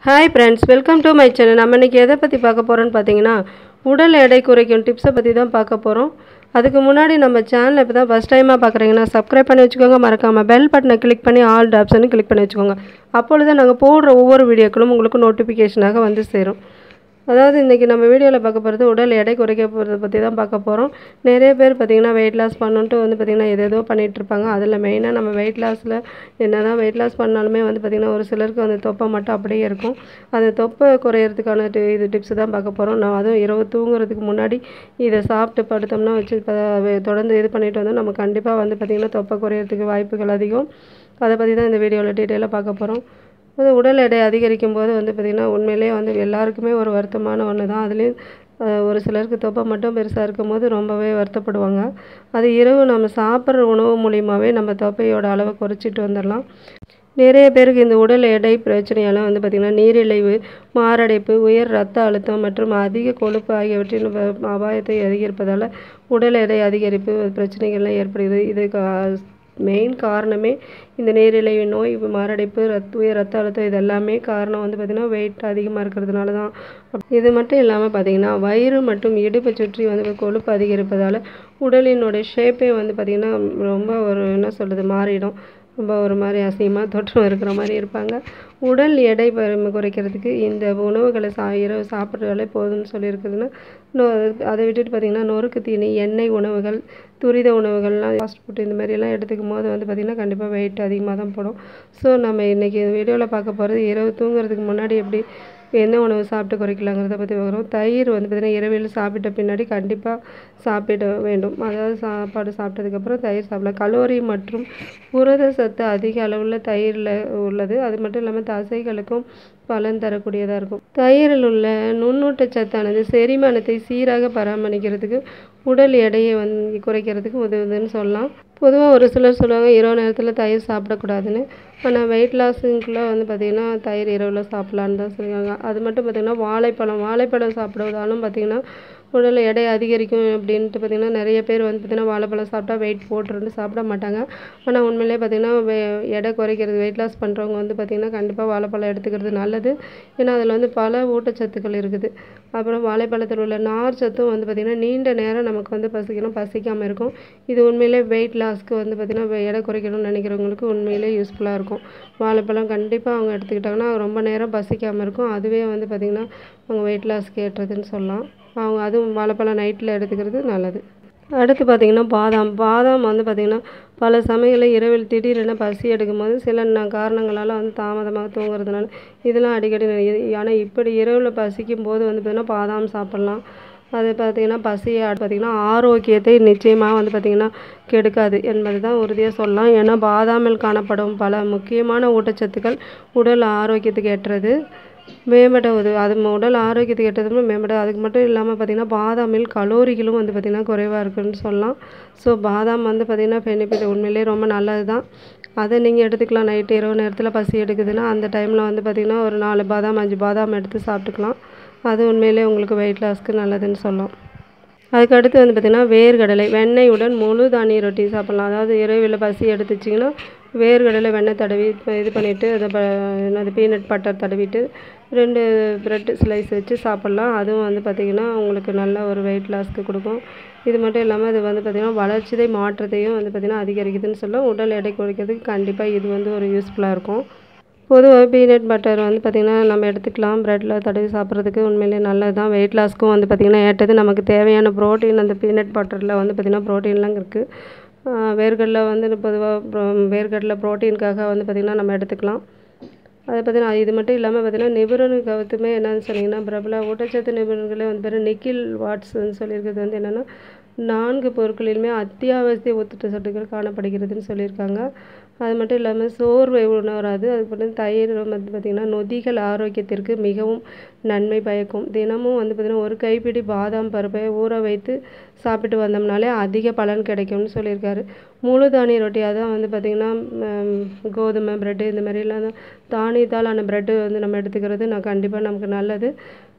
hi friends welcome to my channel நம்ம இன்றைக்கி எதை பற்றி பார்க்க போகிறோன்னு பார்த்தீங்கன்னா உடல் எடை குறைக்கும் டிப்ஸை பற்றி தான் பார்க்க போகிறோம் அதுக்கு முன்னாடி நம்ம சேனலை இப்போ தான் ஃபஸ்ட் டைமாக பார்க்குறீங்கன்னா சப்ஸ்கிரைப் பண்ணி வச்சுக்கோங்க மறக்காமல் பெல் பட்டனை கிளிக் பண்ணி ஆல் ஆப்ஷனும் கிளிக் பண்ணி வச்சுக்கோங்க அப்பொழுது தான் நாங்கள் போடுற ஒவ்வொரு வீடியோக்களும் உங்களுக்கு நோட்டிஃபிகேஷனாக வந்து சேரும் அதாவது இன்றைக்கி நம்ம வீடியோவில் பார்க்க போகிறது உடல் எடை குறைக்க போகிறத பற்றி தான் பார்க்க போகிறோம் நிறைய பேர் பார்த்திங்கன்னா வெயிட் லாஸ் பண்ணணுன்ட்டு வந்து பார்த்திங்கன்னா எதேதோ பண்ணிகிட்டு இருப்பாங்க அதில் மெயினாக நம்ம வெயிட் லாஸில் என்ன தான் வெயிட் லாஸ் பண்ணாலுமே வந்து பார்த்திங்கன்னா ஒரு சிலருக்கு அந்த தொப்பை மட்டும் அப்படியே இருக்கும் அந்த தொப்பை குறையிறதுக்கான டி- இது டிப்ஸ் தான் பார்க்க போகிறோம் நான் அதுவும் இரவு தூங்குறதுக்கு முன்னாடி இதை சாப்பிட்டு படுத்தோம்னா வச்சு ப- வே- தொடர்ந்து இது பண்ணிட்டு வந்தோம் நம்ம கண்டிப்பாக வந்து பார்த்திங்கன்னா தொப்பை குறையிறதுக்கு வாய்ப்புகள் அதிகம் அதை பற்றி தான் இந்த வீடியோவில் டீட்டெயிலாக பார்க்க போகிறோம் அது உடல் எடை அதிகரிக்கும் போது வந்து பார்த்திங்கன்னா உண்மையிலேயே வந்து எல்லாருக்குமே ஒரு வருத்தமான ஒன்று தான் அதுலேயும் அஹ், ஒரு சிலருக்கு தொப்பை மட்டும் பெருசாக இருக்கும் போது ரொம்பவே வருத்தப்படுவாங்க அது இரவு நம்ம சாப்பிட்ற உணவு மூலியமாகவே நம்ம தொப்பையோட அளவை குறைச்சிட்டு வந்துடலாம் நிறைய பேருக்கு இந்த உடல் எடை பிரச்சனையால் வந்து பார்த்திங்கன்னா நீரிழிவு மாரடைப்பு உயர் ரத்த அழுத்தம் மற்றும் அதிக கொழுப்பு ஆகியவற்றின் வ- அபாயத்தை அதிகரிப்பதால் உடல் எடை அதிகரிப்பு பிரச்சனைகள்லாம் ஏற்படுகிறது இது மெயின் காரணமே இந்த நீரிழிவு நோய் மாரடைப்பு ரத் உயர் ரத்த அழுத்தம் இது எல்லாமே காரணம் வந்து பார்த்திங்கன்னா வெயிட் அதிகமாக இருக்கிறதுனால தான் இது மட்டும் இல்லாமல் பார்த்திங்கன்னா வயிறு மற்றும் இடுப்பை சுற்றி வந்து கொழுப்பு அதிகரிப்பதால் உடலினுடைய ஷேப்பே வந்து பார்த்திங்கன்னா ரொம்ப ஒரு என்ன சொல்கிறது மாறிடும் ரொம்ப ஒரு மாதிரி அசிங்கமாக தோற்றம் இருக்கிற மாதிரி இருப்பாங்க உடல் எடை ப- குறைக்கிறதுக்கு இந்த உணவுகளை சா இரவு சாப்பிட்றதாலே போதும்னு சொல்லியிருக்குதுன்னா நொ அதை விட்டுட்டு பார்த்திங்கன்னா நொறுக்கு தீனி எண்ணெய் உணவுகள் துரித உணவுகள்லாம் ஃபாஸ்ட் ஃபுட் இந்த மாதிரியெல்லாம் எடுத்துக்கும் போது வந்து பார்த்திங்கன்னா கண்டிப்பாக வெயிட் அதிகமாக தான் போடும் ஸோ நம்ம இன்றைக்கி வீடியோவில் பார்க்க போகிறது இரவு தூங்குறதுக்கு முன்னாடி எப்படி என்ன உணவு சாப்பிட்டு குறைக்கலாங்கிறத பற்றி பார்க்குறோம் தயிர் வந்து பார்த்திங்கன்னா இரவில் சாப்பிட்ட பின்னாடி கண்டிப்பாக சாப்பிட வேண்டும் அதாவது சாப்பாடு சாப்பிட்டதுக்கப்புறம் தயிர் சாப்பிடலாம் கலோரி மற்றும் புரத சத்து அதிக அளவில் தயிரில் உள்ளது அது மட்டும் இல்லாமல் தசைகளுக்கும் பலன் தரக்கூடியதாக இருக்கும் தயிரில் உள்ள நுண்ணூட்டச்சத்தானது செரிமானத்தை சீராக பராமரிக்கிறதுக்கு உடல் எடையை வந்து குறைக்கிறதுக்கு உதவுதுன்னு சொல்லலாம் பொதுவாக ஒரு சிலர் சொல்லுவாங்க இரவு நேரத்தில் தயிர் சாப்பிடக்கூடாதுன்னு ஆனால் வெயிட் லாஸுக்குள்ளே வந்து பார்த்திங்கன்னா தயிர் இரவில் சாப்பிட்லான்னு தான் சொல்லுவாங்க அது மட்டும் பார்த்திங்கன்னா வாழைப்பழம் வாழைப்பழம் சாப்பிடுவதாலும் பார்த்திங்கன்னா உடல் எடை அதிகரிக்கும் அப்படின்ட்டு பார்த்திங்கன்னா நிறைய பேர் வந்து பார்த்திங்கன்னா வாழைப்பழம் சாப்பிட்டா வெயிட் போட்டுருந்து சாப்பிட மாட்டாங்க ஆனால் உண்மையிலே பார்த்திங்கன்னா வே எடை குறைக்கிறது வெயிட் லாஸ் பண்ணுறவங்க வந்து பார்த்திங்கன்னா கண்டிப்பாக வாழைப்பழம் எடுத்துக்கிறது நல்லது ஏன்னா அதில் வந்து பல ஊட்டச்சத்துக்கள் இருக்குது அப்புறம் வாழைப்பழத்தில் உள்ள நார் சத்தும் வந்து பார்த்திங்கன்னா நீண்ட நேரம் நமக்கு வந்து பசிக்கணும் பசிக்காமல் இருக்கும் இது உண்மையிலே வெயிட் லாஸ்க்கு வந்து பார்த்திங்கன்னா வே- எடை குறைக்கணும்னு நினைக்கிறவங்களுக்கு உண்மையிலே யூஸ்ஃபுல்லாக இருக்கும் வாழைப்பழம் கண்டிப்பாக அவங்க எடுத்துக்கிட்டாங்கன்னா ரொம்ப நேரம் பசிக்காமல் இருக்கும் அதுவே வந்து பார்த்திங்கன்னா அவங்க வெயிட் லாஸ்க்கு ஏற்றதுன்னு சொல்லலாம் அவங்க அதுவும் வாழைப்பழம் நைட்டில் எடுத்துக்கிறது நல்லது அடுத்து பார்த்திங்கன்னா பாதாம் பாதாம் வந்து பார்த்திங்கன்னா பல சமயங்களில் இரவில் திடீரென பசி எடுக்கும்போது சில ந- காரணங்களால் வந்து தாமதமாக தூங்குறதுனால இதெல்லாம் அடிக்கடி ஆனால் இப்படி இரவில் பசிக்கும் போது வந்து பார்த்திங்கன்னா பாதாம் சாப்பிட்லாம் அது பார்த்திங்கன்னா பசியை பார்த்திங்கன்னா ஆரோக்கியத்தை நிச்சயமாக வந்து பார்த்திங்கன்னா கெடுக்காது என்பது தான் உறுதியாக சொல்லலாம் ஏன்னா பாதாமில் காணப்படும் பல முக்கியமான ஊட்டச்சத்துக்கள் உடல் ஆரோக்கியத்துக்கு ஏற்றது மேம்பட உதவு அது ம- உடல் ஆரோக்கியத்துக்கு ஏற்றதுமே மேம்பட அதுக்கு மட்டும் இல்லாமல் பார்த்திங்கன்னா பாதாமில் கலோரிகளும் வந்து பார்த்திங்கன்னா குறைவாக இருக்குன்னு சொல்லலாம் ஸோ பாதாம் வந்து பார்த்திங்கன்னா பெனிஃபிட் உண்மையிலேயே ரொம்ப நல்லது தான் அதை நீங்கள் எடுத்துக்கலாம் நைட்டு இரவு நேரத்தில் பசி எடுக்குதுன்னா அந்த டைமில் வந்து பார்த்திங்கன்னா ஒரு நாலு பாதாம் அஞ்சு பாதாம் எடுத்து சாப்பிட்டுக்கலாம் அது உண்மையிலேயே உங்களுக்கு வெயிட் லாஸ்க்கு நல்லதுன்னு சொல்லலாம் அதுக்கு அடுத்து வந்து பார்த்திங்கன்னா வேர்க்கடலை வெண்ணெயுடன் முழு தானிய ரொட்டி சாப்பிட்லாம் அதாவது இரவில் பசி எடுத்துச்சிங்கன்னா வேர்க்கடலை வெண்ணெய் தடவி இப்ப இது பண்ணிவிட்டு அதை ப என்னது பீனட் பட்டர் தடவிட்டு ரெண்டு ப்ரெட் ஸ்லைஸ் வச்சு சாப்பிட்லாம் அதுவும் வந்து பார்த்திங்கன்னா உங்களுக்கு நல்ல ஒரு வெயிட் லாஸ்க்கு கொடுக்கும் இது மட்டும் இல்லாமல் இது வந்து பார்த்திங்கன்னா வளர்ச்சிதை மாற்றத்தையும் வந்து பார்த்திங்கன்னா அதிகரிக்குதுன்னு சொல்லலாம் உடல் எடை குறைக்கிறதுக்கு கண்டிப்பாக இது வந்து ஒரு யூஸ்ஃபுல்லாக இருக்கும் பொதுவாக பீனட் பட்டர் வந்து பார்த்திங்கன்னா நம்ம எடுத்துக்கலாம் ப்ரெட்டில் தடவி சாப்பிட்றதுக்கு உண்மையிலேயே நல்லது தான் வெயிட் லாஸ்க்கும் வந்து பார்த்திங்கன்னா ஏற்றது நமக்கு தேவையான ப்ரோட்டீன் அந்த பீனட் பட்டரில் வந்து பார்த்திங்கன்னா ப்ரோட்டீன்லாம் இருக்குது வேர்க்கடலை வந்து பொதுவாக வேர்க்கடலை ப்ரோட்டீனுக்காக வந்து பார்த்திங்கன்னா நம்ம எடுத்துக்கலாம் அதை பார்த்தீங்கன்னா இது மட்டும் இல்லாமல் பார்த்தீங்கன்னா நிபுணர் கவுத்துமே என்னன்னு சொன்னீங்கன்னா பிரபல ஊட்டச்சத்து நிபுணர்களே வந்து பேர் நிக்கில் வாட்ஸ்ன்னு சொல்லியிருக்கிறது வந்து என்னென்னா நான்கு பொருட்களிலுமே அத்தியாவசிய ஊட்டச்சத்துக்கள் காணப்படுகிறதுன்னு சொல்லியிருக்காங்க அது மட்டும் இல்லாமல் சோர்வை உணராது அது மட்டும் தயிர் வந்து பார்த்திங்கன்னா நொதிகள் ஆரோக்கியத்திற்கு மிகவும் நன்மை பயக்கும் தினமும் வந்து பார்த்திங்கன்னா ஒரு கைப்பிடி பாதாம் பருப்பை ஊற வைத்து சாப்பிட்டு வந்தோம்னாலே அதிக பலன் கிடைக்கும்னு சொல்லியிருக்காரு முழு தானிய ரொட்டி அதான் வந்து பார்த்திங்கன்னா ம், கோதுமை ப்ரெட்டு இந்த மாதிரிலாம் தான் தானியத்தால் ஆன ப்ரெட்டு வந்து நம்ம எடுத்துக்கிறது நான் கண்டிப்பாக நமக்கு நல்லது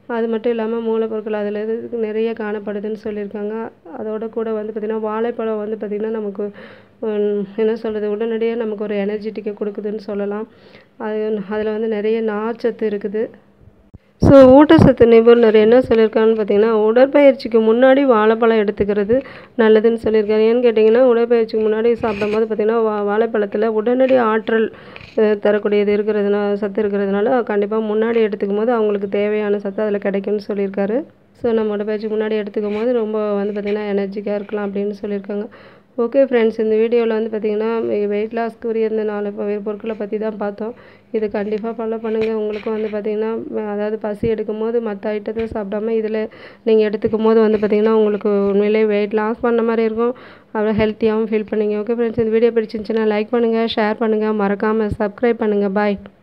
அது மட்டும் இல்லாமல் மூலப்பொருட்கள் அதில் இது நிறைய காணப்படுதுன்னு சொல்லியிருக்காங்க அதோட கூட வந்து பார்த்திங்கன்னா வாழைப்பழம் வந்து பார்த்திங்கன்னா நமக்கு ஹம், என்ன சொல்கிறது உடனடியாக நமக்கு ஒரு எனர்ஜெட்டிக்கை கொடுக்குதுன்னு சொல்லலாம் அது அதில் வந்து நிறைய நார்ச்சத்து இருக்குது ஸோ ஊட்டச்சத்து நிபுணர் என்ன சொல்லியிருக்காங்கன்னு பார்த்தீங்கன்னா உடற்பயிற்சிக்கு முன்னாடி வாழைப்பழம் எடுத்துக்கிறது நல்லதுன்னு சொல்லியிருக்காரு ஏன்னு கேட்டிங்கன்னா உடற்பயிற்சிக்கு முன்னாடி சாப்பிடும்போது பார்த்திங்கன்னா வா வாழைப்பழத்தில் உடனடி ஆற்றல் அஹ், தரக்கூடியது இருக்கிறதுனால சத்து இருக்கிறதுனால கண்டிப்பாக முன்னாடி எடுத்துக்கும் போது அவங்களுக்கு தேவையான சத்து அதில் கிடைக்கும்னு சொல்லியிருக்காரு ஸோ நம்ம உடற்பயிற்சிக்கு முன்னாடி எடுத்துக்கும் போது ரொம்ப வந்து பார்த்திங்கன்னா எனர்ஜிக்காக இருக்கலாம் அப்படின்னு சொல்லியிருக்காங்க ஓகே ஃப்ரெண்ட்ஸ் இந்த வீடியோவில் வந்து பார்த்திங்கன்னா வெயிட் லாஸ்க்கு உரிய இந்த நாலு பொ- பொருட்களை பற்றி தான் பார்த்தோம் இது கண்டிப்பாக ஃபாலோ பண்ணுங்கள் உங்களுக்கும் வந்து பார்த்திங்கன்னா அதாவது பசி எடுக்கும் போது மற்ற ஐட்டத்தை சாப்பிடாம இதில் நீங்கள் எடுத்துக்கும் போது வந்து பார்த்திங்கன்னா உங்களுக்கு உண்மையிலே வெயிட் லாஸ் பண்ண மாதிரி இருக்கும் அவ்வளோ ஹெல்த்தியாகவும் ஃபீல் பண்ணுங்க ஓகே ஃப்ரெண்ட்ஸ் இந்த வீடியோ பிடிச்சிருந்துச்சுன்னா லைக் பண்ணுங்கள் ஷேர் பண்ணுங்கள் மறக்காமல் சப்ஸ்கிரைப் பண்ணுங்கள் பாய்